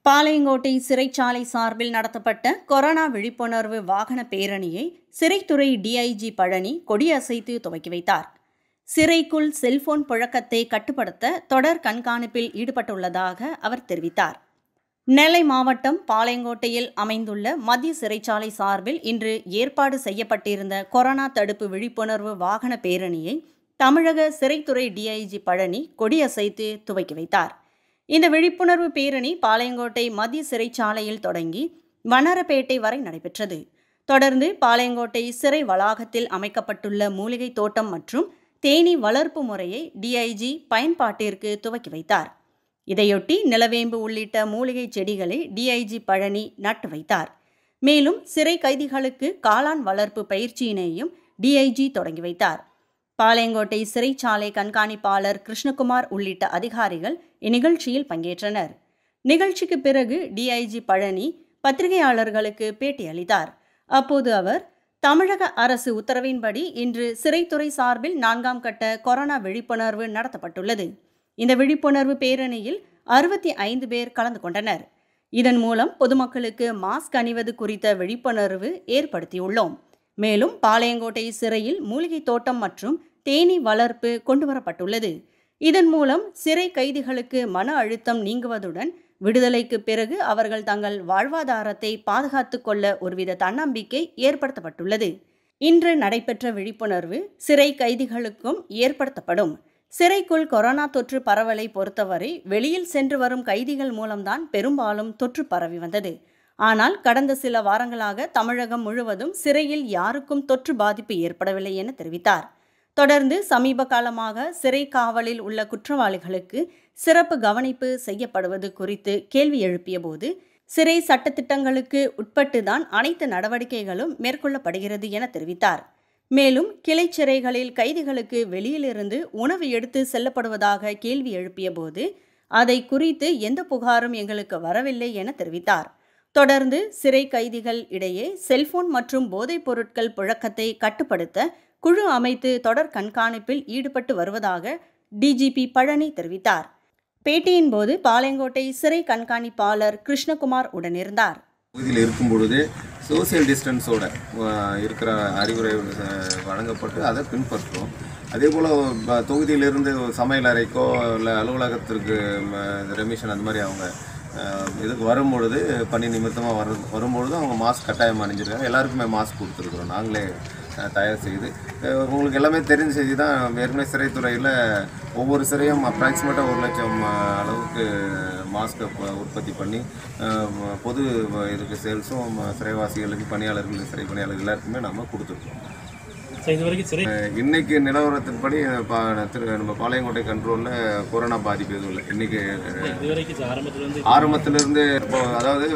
பாளையங்கோட்டை சிறைச்சாலை சார்பில் நடத்தப்பட்ட கொரோனா விழிப்புணர்வு வாகன பேரணியை சிறைத்துறை டிஐஜி பழனி கொடியசைத்து துவக்கி வைத்தார் சிறைக்குள் செல்போன் புழக்கத்தை கட்டுப்படுத்த தொடர் கண்காணிப்பில் ஈடுபட்டுள்ளதாக அவர் தெரிவித்தார் நெல்லை மாவட்டம் பாளையங்கோட்டையில் அமைந்துள்ள மத்திய சிறைச்சாலை சார்பில் இன்று ஏற்பாடு செய்யப்பட்டிருந்த கொரோனா தடுப்பு விழிப்புணர்வு வாகன பேரணியை தமிழக சிறைத்துறை டிஐஜி பழனி கொடியசைத்து துவக்கி வைத்தார் இந்த விழிப்புணர்வு பேரணி பாளையங்கோட்டை மத்திய சிறைச்சாலையில் தொடங்கி வண்ணாரப்பேட்டை வரை நடைபெற்றது தொடர்ந்து பாளையங்கோட்டை சிறை வளாகத்தில் அமைக்கப்பட்டுள்ள மூலிகை தோட்டம் மற்றும் தேனீ வளர்ப்பு முறையை டிஐஜி பயன்பாட்டிற்கு துவக்கி வைத்தார் இதையொட்டி நிலவேம்பு உள்ளிட்ட மூலிகை செடிகளை டிஐஜி பழனி நட்டு வைத்தார் மேலும் சிறை கைதிகளுக்கு காளான் வளர்ப்பு பயிற்சியினையும் டிஐஜி தொடங்கி வைத்தார் பாளையங்கோட்டை சிறைச்சாலை கண்காணிப்பாளர் கிருஷ்ணகுமார் உள்ளிட்ட அதிகாரிகள் இந்நிகழ்ச்சியில் பங்கேற்றனர் நிகழ்ச்சிக்கு பிறகு டிஐஜி பழனி பத்திரிகையாளர்களுக்கு பேட்டியளித்தார் அப்போது அவர் தமிழக அரசு உத்தரவின்படி இன்று சிறைத்துறை சார்பில் நான்காம் கட்ட கொரோனா விழிப்புணர்வு நடத்தப்பட்டுள்ளது இந்த விழிப்புணர்வு பேரணியில் அறுபத்தி ஐந்து பேர் கலந்து கொண்டனர் இதன் மூலம் பொதுமக்களுக்கு மாஸ்க் அணிவது குறித்த விழிப்புணர்வு ஏற்படுத்தியுள்ளோம் மேலும் பாளையங்கோட்டை சிறையில் மூலிகை தோட்டம் மற்றும் தேனீ வளர்ப்பு கொண்டுவரப்பட்டுள்ளது இதன் மூலம் சிறை கைதிகளுக்கு மன அழுத்தம் நீங்குவதுடன் விடுதலைக்கு பிறகு அவர்கள் தங்கள் வாழ்வாதாரத்தை பாதுகாத்து கொள்ள ஒருவித தன்னம்பிக்கை ஏற்படுத்தப்பட்டுள்ளது இன்று நடைபெற்ற விழிப்புணர்வு சிறை கைதிகளுக்கும் ஏற்படுத்தப்படும் சிறைக்குள் கொரோனா தொற்று பரவலை பொறுத்தவரை வெளியில் சென்று வரும் கைதிகள் மூலம்தான் பெரும்பாலும் தொற்று பரவி வந்தது ஆனால் கடந்த சில வாரங்களாக தமிழகம் முழுவதும் சிறையில் யாருக்கும் தொற்று பாதிப்பு ஏற்படவில்லை என தெரிவித்தார் தொடர்ந்து சமீப காலமாக சிறை காவலில் உள்ள குற்றவாளிகளுக்கு சிறப்பு கவனிப்பு செய்யப்படுவது குறித்து கேள்வி எழுப்பியபோது சிறை சட்டத்திட்டங்களுக்கு உட்பட்டுதான் அனைத்து நடவடிக்கைகளும் மேற்கொள்ளப்படுகிறது என தெரிவித்தார் மேலும் கிளை சிறைகளில் கைதிகளுக்கு வெளியிலிருந்து உணவு எடுத்து செல்லப்படுவதாக கேள்வி எழுப்பியபோது அதை குறித்து எந்த புகாரும் எங்களுக்கு வரவில்லை என தெரிவித்தார் தொடர்ந்து சிறை கைதிகள் இடையே செல்போன் மற்றும் போதைப் பொருட்கள் புழக்கத்தை கட்டுப்படுத்த குழு அமைத்து தொடர் கண்காணிப்பில் ஈடுபட்டு வருவதாக டிஜிபி பழனி தெரிவித்தார் பேட்டியின் போது பாளையங்கோட்டை சிறை கண்காணிப்பாளர் கிருஷ்ணகுமார் உடனிருந்தார் பகுதியில் இருக்கும் பொழுது சோசியல் டிஸ்டன்ஸோட அஹ், இருக்கிற அறிவுரை அஹ், வழங்கப்பட்டு அதை பின்பற்றுறோம் அதே போல் தொகுதியிலிருந்து சமையல் அறைக்கோ இல்லை அலுவலகத்திற்கு ரெமிஷன் அந்த மாதிரி அவங்க அஹ், இதுக்கு வரும்பொழுது பணி நிமித்தமாக வர வரும்பொழுது அவங்க மாஸ்க் கட்டாயம் அணிஞ்சிருக்காங்க எல்லாருக்குமே மாஸ்க் கொடுத்துருக்குறோம் நாங்களே அஹ், தயார் செய்து அஹ், உங்களுக்கு எல்லாமே தெரிஞ்ச செய்தி தான் ஏற்கனவே சிறைத்துறையில் ஒவ்வொரு சிறையும் அப்ராக்சிமேட்டாக ஒரு லட்சம் அஹ், அளவுக்கு மாஸ்க்கை ப- உற்பத்தி பண்ணி அஹ், ம- பொது வ- இதுக்கு சேல்ஸும் ம- சிறைவாசிகளுக்கு பணியாளர்களுக்கு சிறை பணியாளர்கள் எல்லாருக்குமே நம்ம கொடுத்துருக்கோம் சார் இது வரைக்கும் சிறை அஹ், இன்னைக்கு நிலவரத்தின்படி பா திரு நம்ம பாளையங்கோட்டை கண்ட்ரோலில் கொரோனா பாதிப்பு எதுவும் இல்லை இன்னைக்கு அஹ், இது வரைக்கும் சார் ஆரம்பத்துல இருந்து ஆரம்பத்திலிருந்து இப்போ அதாவது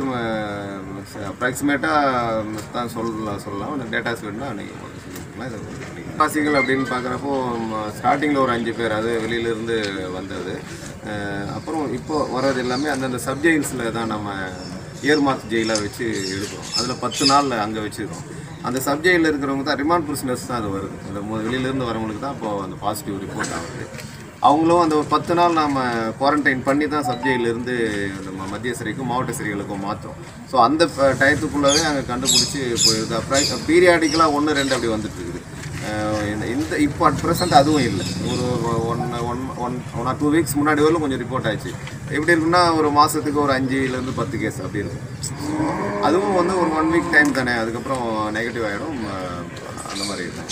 அப்ராக்சிமேட்டாக தான் சொல்லலாம் சொல்லலாம் அந்த டேட்டாஸ் வேணும்னா நீங்கள் சொல்லிக்கலாம் இது வாசிகள் அப்படின்னு பார்க்குறப்போ ஸ்டார்டிங்கில் ஒரு அஞ்சு பேர் அது வெளியிலேருந்து வந்தது அஹ் அப்புறம் இப்போ வர்றது எல்லாமே அந்தந்த சப்ஜெக்ட்ஸில் தான் நம்ம இயர் மார்க் ஜெயிலாக வச்சு எடுக்கிறோம் அதில் பத்து நாள் அங்கே வச்சுருக்கோம் அந்த சப்ஜெக்டில் இருக்கிறவங்க தான் ரிமாண்ட் பிரிசனர்ஸ் தான் அது வருது அந்த மு- வெளியிலேருந்து வரவங்களுக்கு தான் இப்போ அந்த பாசிட்டிவ் ரிப்போர்ட் ஆகுது அவங்களும் அந்த ஒரு பத்து நாள் நாம் குவாரண்டைன் பண்ணி தான் சப்ஜெக்ட்லேருந்து நம்ம மத்திய சிறைக்கும் மாவட்ட சிறைகளுக்கும் மாற்றோம் ஸோ அந்த ப- டயத்துக்குள்ளவே அங்கே கண்டுபிடிச்சி போயிடுது அப்புறம் பீரியாடிக்கலாக ஒன்று ரெண்டு அப்படி வந்துட்டு இருக்குது அஹ் இந்த இந்த இப்போ அட் ப்ரெசென்ட் அதுவும் இல்லை ஒரு one one one one or two weeks முன்னாடி வரலும் கொஞ்சம் ரிப்போர்ட் ஆச்சு எப்படி இருக்குன்னா ஒரு மாதத்துக்கு ஒரு அஞ்சுலேருந்து பத்து கேஸ் அப்படி இருக்கும் அதுவும் வந்து ஒரு ஒன் வீக் டைம் தானே அதுக்கப்புறம் நெகட்டிவ் ஆகிடும் அந்த மாதிரி இருக்கும்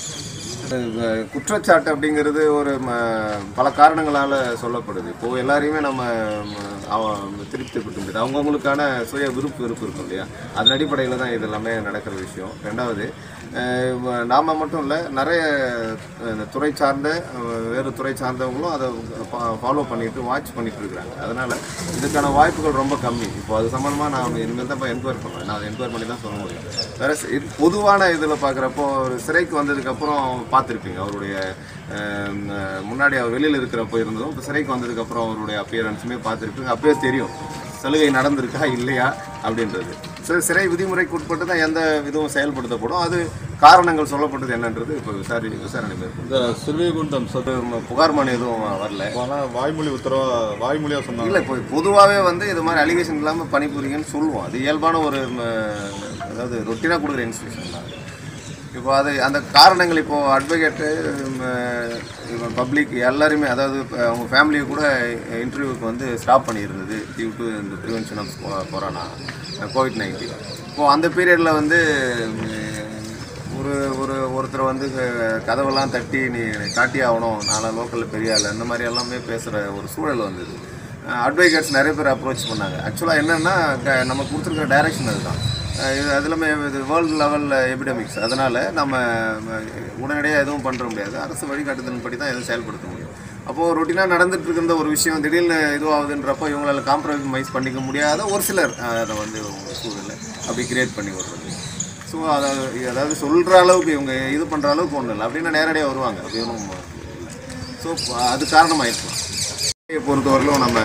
அஹ் குற்றச்சாட்டு அப்படிங்கிறது ஒரு ம, பல காரணங்களால் சொல்லப்படுது இப்போது எல்லாரையுமே நம்ம ம, அவ- திருப்திப்படுத்த முடியாது அவங்கவுங்களுக்கான சுய விருப்பு விருப்பு இருக்கும் இல்லையா அதன் அடிப்படையில் தான் இது எல்லாமே நடக்கிற விஷயம் ரெண்டாவது அஹ் வ- நாம மட்டும் இல்லை நிறைய அஹ், இந்த துறை சார்ந்த அஹ், வேறு துறை சார்ந்தவங்களும் அதை ஃபாலோ பண்ணிட்டு வாட்ச் பண்ணிட்டு இருக்கிறாங்க அதனால் இதுக்கான வாய்ப்புகள் ரொம்ப கம்மி இப்போ அது சம்மந்தமாக நான் இனிமேல் தான் என்கொயரி பண்ணுவேன் நான் அதை என்கொயரி பண்ணி தான் சொல்ல முடியும் வேற சி- இது பொதுவான இதில் பார்க்குறப்போ ஒரு சிறைக்கு வந்ததுக்கப்புறம் பார்த்துருப்பீங்க அவருடைய அஹ், அஹ், முன்னாடி அவர் வெளியில் இருக்கிறப்போ இருந்ததும் இப்போ சிறைக்கு வந்ததுக்கப்புறம் அவருடைய அப்பியரன்ஸுமே பார்த்துருப்பீங்க அப்பயே தெரியும் சலுகை நடந்திருக்கா இல்லையா அப்படின்றது சில சிறை விதிமுறைக்கு உட்பட்டு தான் எந்த இதுவும் செயல்படுத்தப்படும் அது காரணங்கள் சொல்லப்பட்டது என்னன்றது இப்போ விசாரி விசாரணை மேற்கொண்டு இந்த சிறுவைகுண்டம் சத்து புகார் மனு எதுவும் வரல ஆனால் வாய்மொழி உத்தரவா வாய்மொழியாக சொன்னாங்க இல்லை இப்போ பொதுவாகவே வந்து இது மாதிரி அலிகேஷன் இல்லாமல் பணிபுரிங்கன்னு சொல்லுவோம் அது இயல்பான ஒரு ம, அதாவது ரொட்டீனாக கொடுக்குற இன்ஸ்டியூஷன் தான் இப்போ அது அந்த காரணங்கள் இப்போது அட்வொகேட்டு பப்ளிக் எல்லாருமே அதாவது இப்போ அவங்க ஃபேமிலியை கூட இன்டர்வியூக்கு வந்து ஸ்டாப் பண்ணியிருந்தது டியூ டு இந்த prevention of corona COVID nineteen இப்போது அந்த பீரியடில் வந்து ம், ஒரு ஒரு ஒருத்தர் வந்து க- கதவெல்லாம் தட்டி நீ காட்டி ஆகணும் நாளை லோக்கலில் பெரிய ஆள் இந்த மாதிரி எல்லாமே பேசுகிற ஒரு சூழல் வந்தது அட்வொகேட்ஸ் நிறைய பேர் அப்ரோச் பண்ணாங்க ஆக்சுவலாக என்னென்னா நம்ம கொடுத்துருக்குற டைரக்ஷன் அதுதான் அஹ் இது அது எல்லாமே இது வேர்ல்டு லெவலில் எபிடமிக்ஸ் அதனால் நம்ம ம, உடனடியாக எதுவும் பண்ணுற முடியாது அரசு வழிகாட்டுதலின்படி தான் எதுவும் செயல்படுத்த முடியும் அப்போது ரொட்டீனாக நடந்துட்டு இருந்த ஒரு விஷயம் திடீர்னு இதுவாகுதுன்றப்போ இவங்களால காம்ப்ரமைஸ் பண்ணிக்க முடியாத ஒரு சிலர் அஹ், அதை வந்து சூழலை அப்படி கிரியேட் பண்ணி விடுறது ஸோ அதாவது அதாவது சொல்கிற அளவுக்கு இவங்க இது பண்ணுற அளவுக்கு ஒன்றும் இல்லை அப்படின்னா நேரடியாக வருவாங்க அப்படி ஒன்றும் ஸோ அது காரணமாயிருக்கலாம் பொறுத்தவரையிலும் நம்ம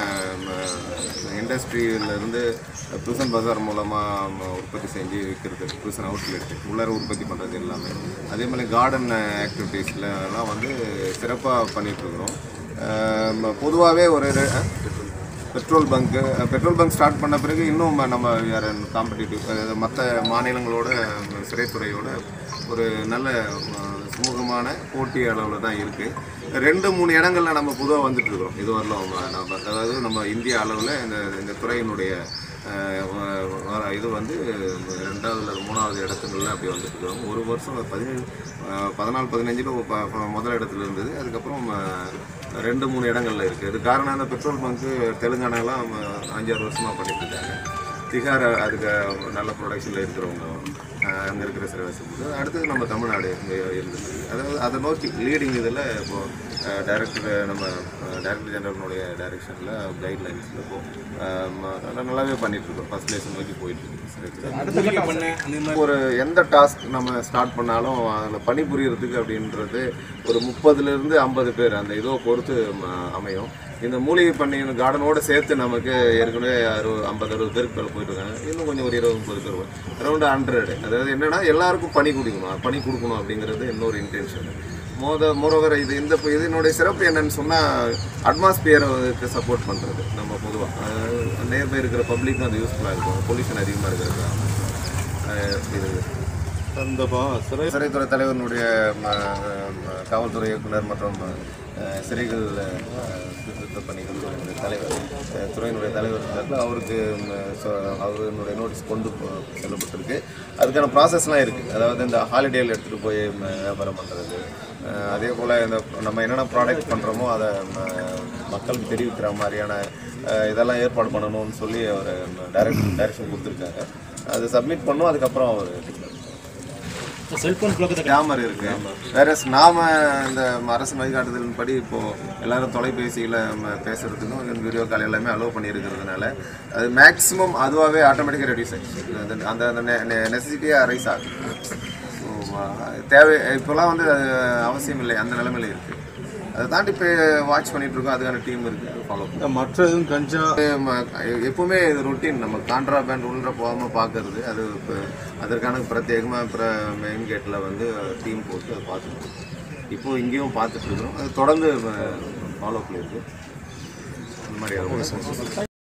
இண்டஸ்ட்ரியிலேருந்து ப்ரிசன் பஜார் மூலமாக உற்பத்தி செஞ்சு விற்கிறது ப்ரிசன் அவுட்லெட் உள்ளார உற்பத்தி பண்ணுறது எல்லாமே அதே மாதிரி கார்டன் ஆக்டிவிட்டீஸில் எல்லாம் வந்து சிறப்பாக பண்ணிகிட்ருக்குறோம் பொதுவாகவே ஒரு ரெ- petrol bunk petrol bunk start பண்ண பிறகு இன்னும் நம்ம யார் காம்படிட்டிவ் மற்ற மாநிலங்களோட சிறைத்துறையோட ஒரு நல்ல அஹ், சுமூகமான போட்டி அளவில் தான் இருக்குது ரெண்டு மூணு இடங்கள்ல நம்ம பொதுவாக வந்துட்டு இருக்கிறோம் இது வரலாம் நம்ம அதாவது நம்ம இந்திய அளவில் இந்த இந்த துறையினுடைய அஹ், வ- வ- இது வந்து ரெண்டாவது அல்லது மூணாவது இடத்துல அப்படி வந்துட்டு இருக்கிறோம் ஒரு வருஷம் பதினேழு அஹ், பதினாலு பதினஞ்சில் முதல் இடத்துல இருந்தது அதுக்கப்புறம் அஹ், ரெண்டு மூணு இடங்கள்ல இருக்குது இது காரணம் அந்த பெட்ரோல் பங்க்கு தெலுங்கானாலாம் அஹ், அஞ்சாறு வருஷமாக பண்ணிட்டு இருக்காங்க திகார் அதுக்கு நல்ல ப்ரொடக்ஷனில் இருக்கிறவங்க அங்கே இருக்கிற சிறைவாசிகளுக்கு அடுத்தது நம்ம தமிழ்நாடு இங்கே இருந்தது அதாவது அதை நோக்கி லீடிங் இதில் இப்போது டைரக்டர் நம்ம டைரக்டர் ஜெனரலுடைய டைரக்ஷனில் கைட்லைன்ஸில் இப்போ அஹ், ம- நல்லா நல்லாவே பண்ணிட்டு இருக்கோம் ஃபஸ்ட் பிளேஸ் நோக்கி போயிட்டு இருக்கு சிறைத்துறை. ஒரு எந்த டாஸ்க் நம்ம ஸ்டார்ட் பண்ணாலும் அதில் பணிபுரியறதுக்கு அப்படின்றது ஒரு முப்பதுலேருந்து ஐம்பது பேர் அந்த இதோ பொறுத்து ம- அமையும் இந்த மூலிகை பண்ணி கார்டனோட சேர்த்து நமக்கு ஏற்கனவே அறுபது ஐம்பது அறுபது பேருக்கு மேலே போயிட்டு இருக்காங்க இன்னும் கொஞ்சம் ஒரு இருபது முப்பது பேர் அரௌண்ட் ஹண்ட்ரடு அதாவது என்னன்னா எல்லாருக்கும் பணி கொடுக்கணும் பணி கொடுக்கணும் அப்படிங்கிறது இன்னொரு இன்டென்ஷன் மோத மோரோவர் இது இந்த இதனுடைய சிறப்பு என்னன்னு சொன்னால் அட்மாஸ்பியருக்கு சப்போர்ட் பண்ணுறது நம்ம பொதுவாக நேர்மை இருக்கிற பப்ளிக்கும் அது யூஸ்ஃபுல்லாக இருக்கும் பொல்யூஷன் அதிகமாக இருக்கிறது அஹ் இது அந்த பா- சிறை சிறைத்துறை தலைவரினுடைய ம, ம, காவல்துறை இயக்குனர் மற்றும் அஹ், சிறைகள் அஹ், சீர்திருத்த பணிகள் துறையினுடைய தலைவர் அஹ், துறையினுடைய தலைவர் இருந்தார்கள் அவருக்கு ம, சொ- அவருடைய நோட்டீஸ் கொண்டு போ- செல்லப்பட்டிருக்கு அதுக்கான ப்ராசஸ்லாம் இருக்குது அதாவது இந்த ஹாலிடேயில் எடுத்துகிட்டு போய் ம, வியாபாரம் பண்ணுறது அதே போல் இந்த நம்ம என்னென்ன ப்ராடக்ட் பண்ணுறோமோ அதை ம, மக்களுக்கு தெரிவிக்கிற மாதிரியான அஹ், இதெல்லாம் ஏற்பாடு பண்ணணும்னு சொல்லி அவர் டைரக்ட் டைரக்ஷன் கொடுத்துருக்காங்க அது சப்மிட் பண்ணோம் அதுக்கப்புறம் அவர் செல்போன் புழக்கத்தை கேமர் இருக்கு வேற நாம இந்த அரசு வழிகாட்டுதலின் படி இப்போ எல்லாரும் தொலைபேசியில் பேசுறதுக்கும் வீடியோ கால் எல்லாமே அலோவ் பண்ணியிருக்கிறதுனால அது மேக்ஸிமம் அதுவாகவே ஆட்டோமேட்டிக்காக ரெடியூஸ் ஆகிடுச்சு அந்த அந்த அந்த நெசசிட்டியே அரைஸ் ஆகும் ஸோ தேவை இப்போலாம் வந்து அது அவசியம் இல்லை அந்த நிலைமையில இருக்கு அதை தாண்டி இப்போ வாட்ச் பண்ணிட்டு இருக்கோம் அதுக்கான டீம் இருக்கு ஃபாலோ இந்த மற்ற எதுவும் கஞ்சா எப்பவுமே இது ரொட்டீன் நம்ம கான்ட்ராபேண்ட் உள்ள போகாமல் பார்க்கறது அது இப்போ அதற்கான பிரத்யேகமாக அப்புறம் மெயின் கேட்டில் வந்து டீம் போட்டு அதை பார்த்துட்டு இப்போ இங்கேயும் பார்த்துட்டு இருக்கிறோம் அது தொடர்ந்து ஃபாலோ பண்ணியிருக்கு அந்த மாதிரி